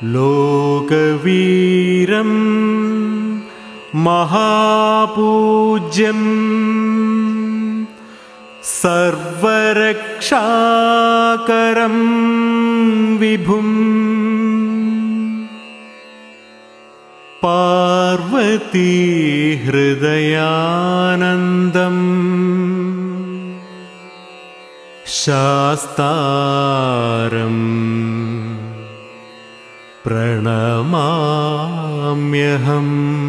ലോകവീരം മഹാപൂജ്യം സർവരക്ഷാകരം വിഭും പാർവതീഹൃദയാനന്ദം ശാസ്താരം പ്രണമാമ്യഹം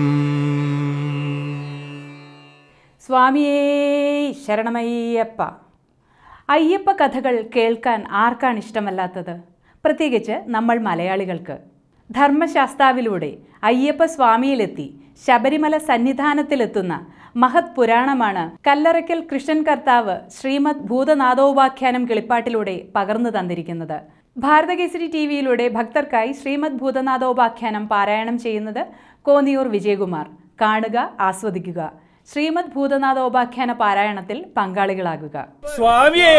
സ്വാമിയേ ശരണമയ്യപ്പ അയ്യപ്പ കഥകൾ കേൾക്കാൻ ആർക്കാണ് ഇഷ്ടമല്ലാത്തത് പ്രത്യേകിച്ച് നമ്മൾ മലയാളികൾക്ക് ധർമ്മശാസ്താവിലൂടെ അയ്യപ്പ സ്വാമിയിലെത്തി ശബരിമല സന്നിധാനത്തിലെത്തുന്ന മഹത് പുരാണമാണ് കല്ലറയ്ക്കൽ കൃഷ്ണൻ കർത്താവ് ശ്രീമദ് ഭൂതനാഥോപാഖ്യാനം കിളിപ്പാട്ടിലൂടെ പകർന്നു തന്നിരിക്കുന്നത് ഭാരതകേസരി ടി വിയിലൂടെ ഭക്തർക്കായി ശ്രീമദ് ഭൂതനാഥോപാഖ്യാനം പാരായണം ചെയ്യുന്നത് കോന്നിയൂർ വിജയകുമാർ കാണുക ആസ്വദിക്കുക ശ്രീമദ് ഭൂതനാഥോപാഖ്യാന പാരായണത്തിൽ പങ്കാളികളാകുക സ്വാമിയേ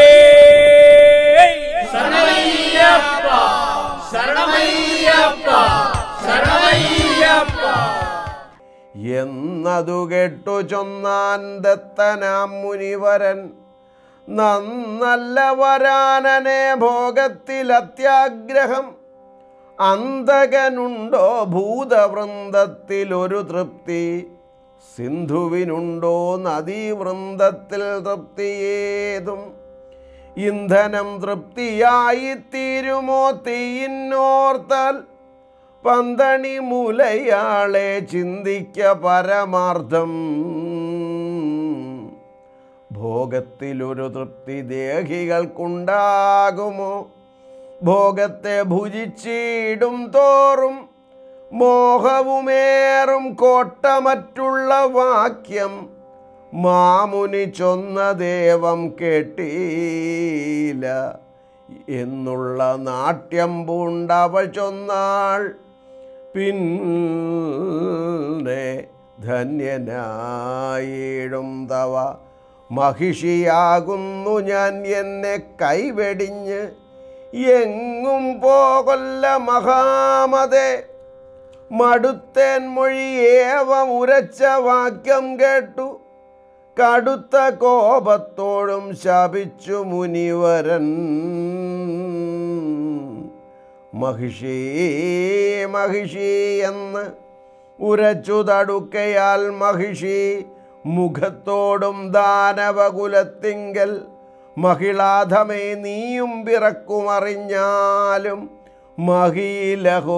ശരണമയ്യപ്പ ശരണമയ്യപ്പ ശരണമയ്യപ്പ എന്നതു കേട്ടു ചൊന്നാൻ ദത്തനാം മുനിവരൻ നന്നല്ല വരാനനെ ഭോഗത്തിൽ അത്യാഗ്രഹം അന്തകനുണ്ടോ ഭൂതവൃന്ദത്തിൽ ഒരു തൃപ്തി സിന്ധുവിനുണ്ടോ നദീവൃന്ദത്തിൽ തൃപ്തിയേതും ഇന്ധനം തൃപ്തിയായി തീരുമോ തീയിന്നോർത്താൽ പന്തണി മുലയാളെ ചിന്തിക്ക പരമാർത്ഥം ഭോഗത്തിലൊരു തൃപ്തി ദേഹികൾക്കുണ്ടാകുമോ ഭോഗത്തെ ഭുജിച്ചിടും തോറും മോഹവുമേറും കോട്ടമറ്റുള്ള വാക്യം മാമുനി ചൊന്ന ദേവം കേട്ടീല എന്നുള്ള നാട്യം പൂണ്ടവൾ ചൊന്നാൾ പിന്നെ ധന്യനായിടും തവ മഹിഷിയാകുന്നു ഞാൻ എന്നെ കൈവെടിഞ്ഞ് എങ്ങും പോകൊല്ല മഹാമതേ മടുത്തേൻ മൊഴിയേവം ഉരച്ച വാക്യം കേട്ടു കടുത്ത കോപത്തോടും ശപിച്ചു മുനിവരൻ മഹിഷി മഹിഷി എന്ന് ഉരച്ചു തടുക്കയാൽ മഹിഷി മുഖത്തോടും ദാനവകുലത്തിങ്കൽ മഹിളാധമേ നീയും പിറക്കുമറിഞ്ഞാലും മഹീലഹോ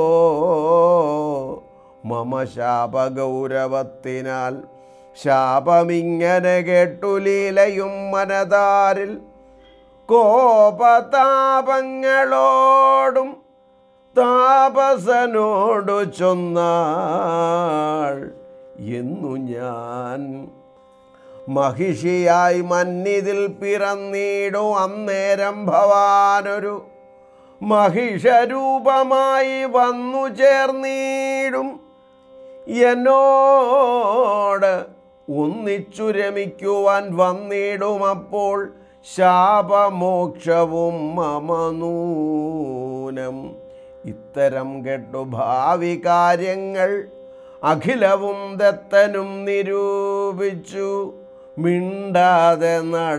മമ ശാപഗൗരവത്തിനാൽ ശാപമിങ്ങനെ കേട്ടു ലീലയും മനതാരിൽ കോപതാപങ്ങളോടും താപസനോടു ചൊന്നാൾ എന്നു ഞാൻ മഹിഷിയായി മന്നിതിൽ പിറന്നീടു അന്നേരം ഭവാനൊരു മഹിഷരൂപമായി വന്നു ചേർന്നീടും എന്നോട് ഒന്നിച്ചു രമിക്കുവാൻ വന്നിടും അപ്പോൾ ശാപമോക്ഷവും മമനൂനം ഇത്തരം കെട്ടു ഭാവി കാര്യങ്ങൾ അഖിലവും ദത്തനും നിരൂപിച്ചു മിണ്ടാതെ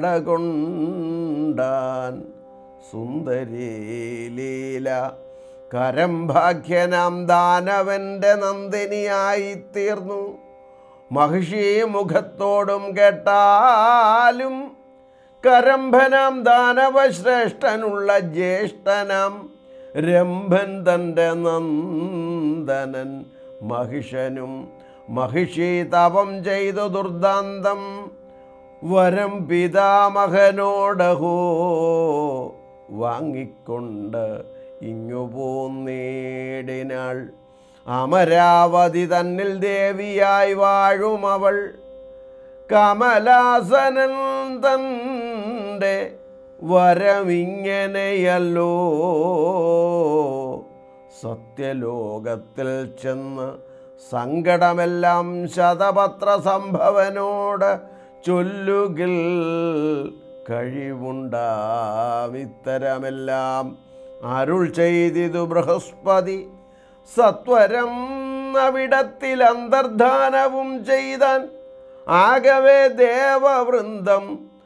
നടകൊണ്ടാൻ സുന്ദരീ ലീല കരംഭാഗ്യനാം ദാനവന്റെ നന്ദിനിയായി തീർന്നു മഹിഷി മുഖത്തോടും കേട്ടാലും കരംഭനാം ദാനവശ്രേഷ്ഠനുള്ള ജ്യേഷ്ഠനാം രംഭൻ തൻ്റെ നന്ദനൻ മഹിഷനും മഹിഷി തപം ചെയ്തു ദുർദാന്തം വരം പിതാമഹനോടഹോ വാങ്ങിക്കൊണ്ട് ഇങ്ങു പോന്നേടിനാൾ അമരാവതി തന്നിൽ ദേവിയായി വാഴും അവൾ കമലാസനൻ തൻ്റെ വരമിങ്ങനെയല്ലോ സത്യലോകത്തിൽ ചെന്ന് സങ്കടമെല്ലാം ശതപത്ര സംഭവനോട് ചൊല്ലുകിൽ കഴിവുണ്ടാം ഇത്തരമെല്ലാം അരുൾ ചെയ്തിതു ബൃഹസ്പതി സത്വരം അവിടത്തിൽ അന്തർധാനവും ചെയ്താൻ ആകവേ ദേവവൃന്ദം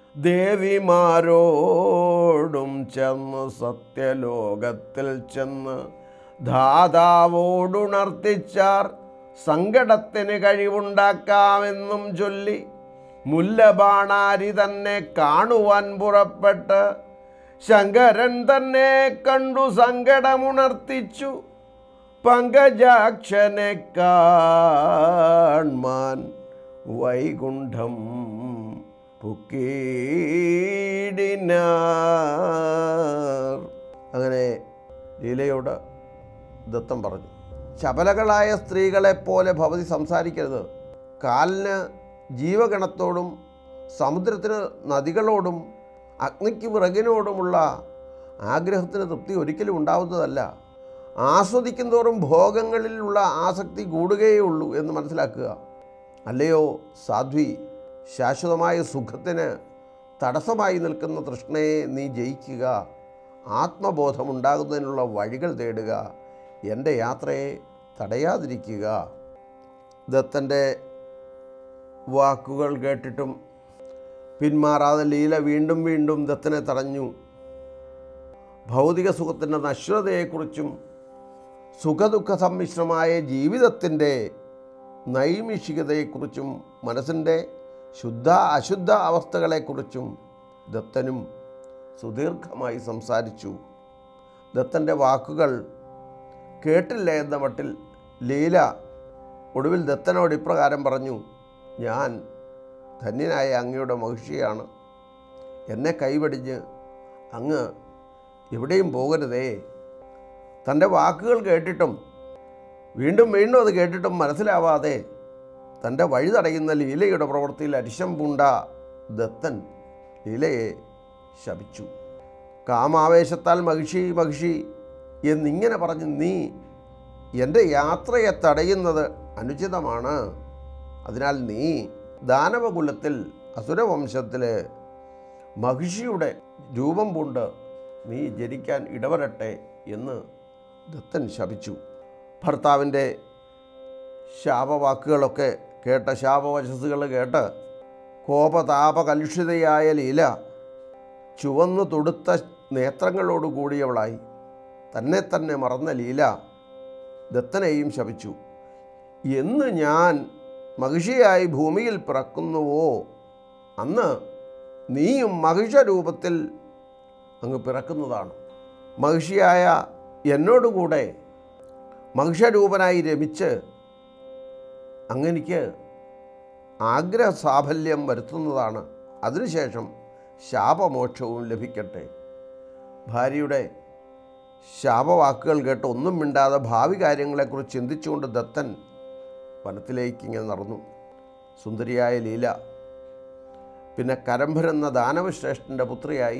ദേവിമാരോടും ചെന്ന് സത്യലോകത്തിൽ ചെന്ന് ധാതാവോടുണർത്തിച്ചാർ സങ്കടത്തിന് കഴിവുണ്ടാക്കാമെന്നും ചൊല്ലി മുല്ലബാണാരി തന്നെ കാണുവാൻ പുറപ്പെട്ട് ശങ്കരൻ തന്നെ കണ്ടു സങ്കടമുണർത്തിച്ചു പങ്കജാക്ഷനെ കാൺമാൻ വൈകുണ്ഠം പുക്കീടിനാർ അങ്ങനെ ലീലയോട് ദത്തം പറഞ്ഞു ചപലകളായ സ്ത്രീകളെപ്പോലെ ഭവതി സംസാരിക്കരുത് കാലിന് ജീവഗണത്തോടും സമുദ്രത്തിന് നദികളോടും അഗ്നിക്ക് വിറകിനോടുമുള്ള ആഗ്രഹത്തിന് തൃപ്തി ഒരിക്കലും ഉണ്ടാവുന്നതല്ല ആസ്വദിക്കും തോറും ഭോഗങ്ങളിലുള്ള ആസക്തി കൂടുകയേ ഉള്ളൂ എന്ന് മനസ്സിലാക്കുക അല്ലയോ സാധ്വി ശാശ്വതമായ സുഖത്തിന് തടസ്സമായി നിൽക്കുന്ന തൃഷ്ണയെ നീ ജയിക്കുക ആത്മബോധമുണ്ടാകുന്നതിനുള്ള വഴികൾ തേടുക എൻ്റെ യാത്രയെ തടയാതിരിക്കുക ദത്തൻ്റെ വാക്കുകൾ കേട്ടിട്ടും പിന്മാറാതെ ലീല വീണ്ടും വീണ്ടും ദത്തനെ തടഞ്ഞു ഭൗതിക സുഖത്തിൻ്റെ നശ്വരതയെക്കുറിച്ചും സുഖദുഃഖ സമ്മിശ്രമായ ജീവിതത്തിൻ്റെ നൈമിഷികതയെക്കുറിച്ചും മനസ്സിൻ്റെ ശുദ്ധ അശുദ്ധ അവസ്ഥകളെക്കുറിച്ചും ദത്തനും സുദീർഘമായി സംസാരിച്ചു ദത്തൻ്റെ വാക്കുകൾ കേട്ടില്ല എന്ന മട്ടിൽ ലീല ഒടുവിൽ ദത്തനോട് ഇപ്രകാരം പറഞ്ഞു ഞാൻ ധന്യനായ അങ്ങയുടെ മഹിഷിയാണ് എന്നെ കൈവടിഞ്ഞ് അങ്ങ് എവിടെയും പോകരുതേ തൻ്റെ വാക്കുകൾ കേട്ടിട്ടും വീണ്ടും വീണ്ടും അത് കേട്ടിട്ടും മനസ്സിലാവാതെ തൻ്റെ വഴി തടയുന്ന ലീലയുടെ പ്രവൃത്തിയിൽ അരിശം പൂണ്ട ദത്തൻ ലീലയെ ശപിച്ചു കാമാവേശത്താൽ മഹിഷി മഹിഷി എന്നിങ്ങനെ പറഞ്ഞ് നീ എൻ്റെ യാത്രയെ തടയുന്നത് അനുചിതമാണ് അതിനാൽ നീ ദാനവകുലത്തിൽ അസുരവംശത്തിൽ മഹിഷിയുടെ രൂപം പൂണ്ട് നീ ജനിക്കാൻ ഇടവരട്ടെ എന്ന് ദത്തൻ ശപിച്ചു ഭർത്താവിൻ്റെ ശാപവാക്കുകളൊക്കെ കേട്ട ശാപവശസ്സുകൾ കേട്ട് കോപതാപ കലുഷിതയായ ലീല ചുവന്നു തൊടുത്ത നേത്രങ്ങളോട് കൂടിയവളായി തന്നെ തന്നെ മറന്ന ലീല ദത്തനെയും ശപിച്ചു എന്ന് ഞാൻ മഹിഷിയായി ഭൂമിയിൽ പിറക്കുന്നുവോ അന്ന് നീയും മഹിഷരൂപത്തിൽ അങ്ങ് പിറക്കുന്നതാണ് മഹിഷിയായ എന്നോടുകൂടെ മഹിഷരൂപനായി രമിച്ച് അങ്ങനിക്ക് ആഗ്രഹ സാഫല്യം വരുത്തുന്നതാണ് അതിനുശേഷം ശാപമോക്ഷവും ലഭിക്കട്ടെ ഭാര്യയുടെ ശാപവാക്കുകൾ കേട്ട് ഒന്നും മിണ്ടാതെ ഭാവി കാര്യങ്ങളെക്കുറിച്ച് ചിന്തിച്ചുകൊണ്ട് ദത്തൻ വനത്തിലേക്ക് ഇങ്ങനെ നടന്നു സുന്ദരിയായ ലീല പിന്നെ കരംഭൻ എന്ന ദാനവശ്രേഷ്ഠൻ്റെ പുത്രിയായി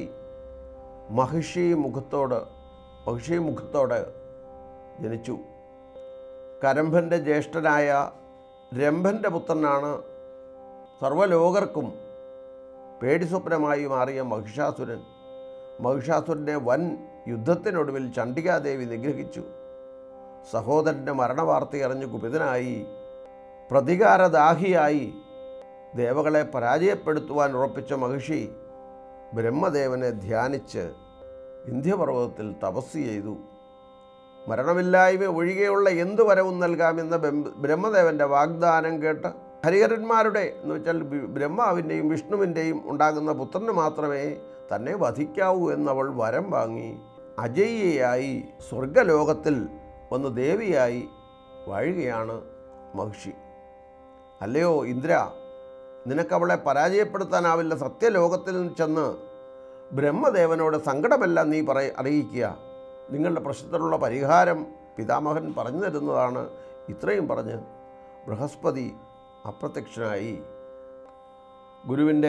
മഹിഷി മുഖത്തോട് മഹിഷി മുഖത്തോട് ജനിച്ചു കരംഭൻ്റെ ജ്യേഷ്ഠനായ രംഭൻ്റെ പുത്രനാണ് സർവ്വലോകർക്കും പേടിസ്വപ്നമായി മാറിയ മഹിഷാസുരൻ മഹിഷാസുരനെ വൻ യുദ്ധത്തിനൊടുവിൽ ചണ്ഡികാദേവി നിഗ്രഹിച്ചു സഹോദരൻ്റെ മരണവാർത്തയറിഞ്ഞ് കുപിതനായി പ്രതികാരദാഹിയായി ദേവകളെ പരാജയപ്പെടുത്തുവാൻ ഉറപ്പിച്ച മഹിഷി ബ്രഹ്മദേവനെ ധ്യാനിച്ച് വിന്ധ്യപർവ്വതത്തിൽ തപസ് ചെയ്തു മരണമില്ലായ്മ ഒഴികെയുള്ള എന്തു വരവും നൽകാമെന്ന ബെം- ബ്രഹ്മദേവൻ്റെ വാഗ്ദാനം കേട്ട് ഹരിഹരന്മാരുടെ എന്ന് വെച്ചാൽ ബി- ബ്രഹ്മാവിൻ്റെയും വിഷ്ണുവിൻ്റെയും ഉണ്ടാകുന്ന പുത്രന് മാത്രമേ തന്നെ വധിക്കാവൂ എന്നവൾ വരം വാങ്ങി അജയ്യയായി സ്വർഗലോകത്തിൽ ഒന്ന് ദേവിയായി വാഴുകയാണ് മഹിഷി അല്ലയോ ഇന്ദ്ര നിനക്കവളെ പരാജയപ്പെടുത്താനാവില്ല സത്യലോകത്തിൽ ചെന്ന് ബ്രഹ്മദേവനോട് സങ്കടമെല്ലാം നീ പറയ അറിയിക്കുക നിങ്ങളുടെ പ്രശ്നത്തിനുള്ള പരിഹാരം പിതാമഹൻ പറഞ്ഞു തരുന്നതാണ് ഇത്രയും പറഞ്ഞ് ബൃഹസ്പതി അപ്രത്യക്ഷനായി ഗുരുവിൻ്റെ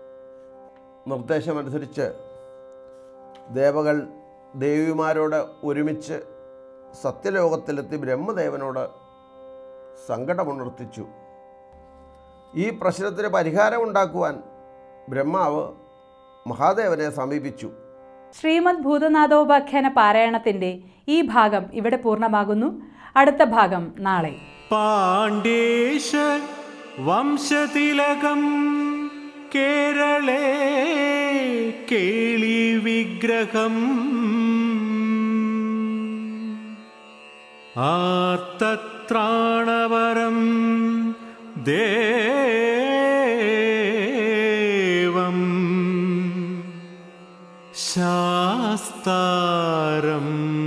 നിർദ്ദേശമനുസരിച്ച് ദേവകൾ ദേവിമാരോട് ഒരുമിച്ച് സത്യലോകത്തിലെത്തി ബ്രഹ്മദേവനോട് സങ്കടമുണർത്തിച്ചു ഈ പ്രശ്നത്തിന് പരിഹാരം ഉണ്ടാക്കുവാൻ ബ്രഹ്മാവ് മഹാദേവനെ സമീപിച്ചു ശ്രീമദ് ഭൂതനാഥോപാഖ്യാന പാരായണത്തിൻ്റെ ഈ ഭാഗം ഇവിടെ പൂർണ്ണമാകുന്നു അടുത്ത ഭാഗം നാളെ പാണ്ഡേശ വംശതിലകം കേരളേ കേളി വിഗ്രഹം ആർത്തത്രാണവരം ദേവം ശാസ്താരം